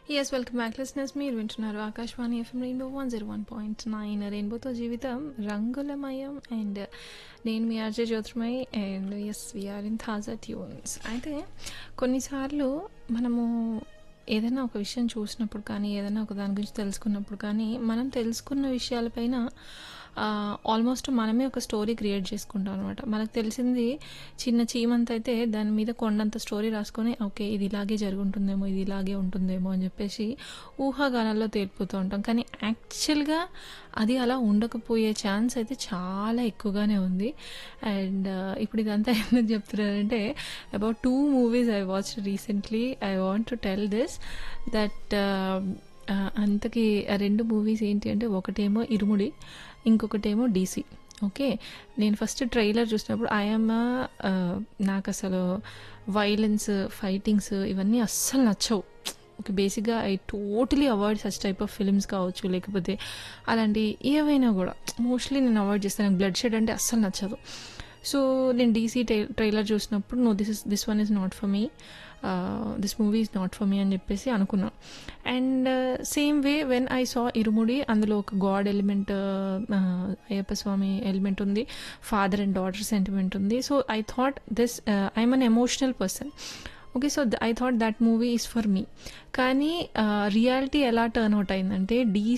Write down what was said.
yes welcome back listeners మీరు వింటున్నారు Akashvani FM Rainbow one zero one point nine రెయిన్బోతో జీవితం రంగులమయం అండ్ నేను మీ RJ Jyotirmay and yes we are in Taaza tunes అయితే కొన్నిసార్లు మనము ఏదైనా ఒక విషయం చూసినప్పుడు కానీ ఏదైనా ఒక దాని గురించి తెలుసుకున్నప్పుడు కానీ మనం తెలుసుకున్న విషయాలపైన ఆల్మోస్ట్ మనమే ఒక స్టోరీ క్రియేట్ చేసుకుంటాం అనమాట మనకు తెలిసింది చిన్న చీమంత అయితే దాని మీద కొండంత స్టోరీ రాసుకొని ఓకే ఇది ఇలాగే జరుగుంటుందేమో ఇది ఇలాగే ఉంటుందేమో అని చెప్పేసి ఊహాగానాల్లో తేలిపోతూ ఉంటాం కానీ యాక్చువల్గా అది అలా ఉండకపోయే ఛాన్స్ అయితే చాలా ఎక్కువగానే ఉంది అండ్ ఇప్పుడు ఇదంతా ఎందుకు చెప్తున్నానంటే about two movies I watch recently I want to tell this that అంతకి ఆ రెండు మూవీస్ ఏంటి అంటే ఒకటేమో ఇరుముడి ఇంకొకటేమో డీసీ ఓకే నేను ఫస్ట్ ట్రైలర్ చూసినప్పుడు ఐఎమ్ నాకు అసలు వైలెన్స్ ఫైటింగ్స్ ఇవన్నీ అస్సలు నచ్చవు ఓకే బేసిక్గా I totally avoid such type of films కావచ్చు లేకపోతే అలాంటి ఏవైనా కూడా మోస్ట్లీ నేను అవాయిడ్ చేస్తాను నాకు బ్లడ్ షెడ్ అంటే అస్సలు నచ్చదు సో నేను డీసీ ట్రైలర్ చూసినప్పుడు no this is this one is not for me this movie is not for me అని చెప్పేసి అనుకున్నాను and same way when I saw Irumudi అందులో ఒక god element Ayyappa Swami element ఉంది ఫాదర్ అండ్ డాటర్ సెంటిమెంట్ ఉంది so I thought this I'm an emotional person okay so I thought that movie is for me కానీ reality ఎలా turn out అయిందంటే D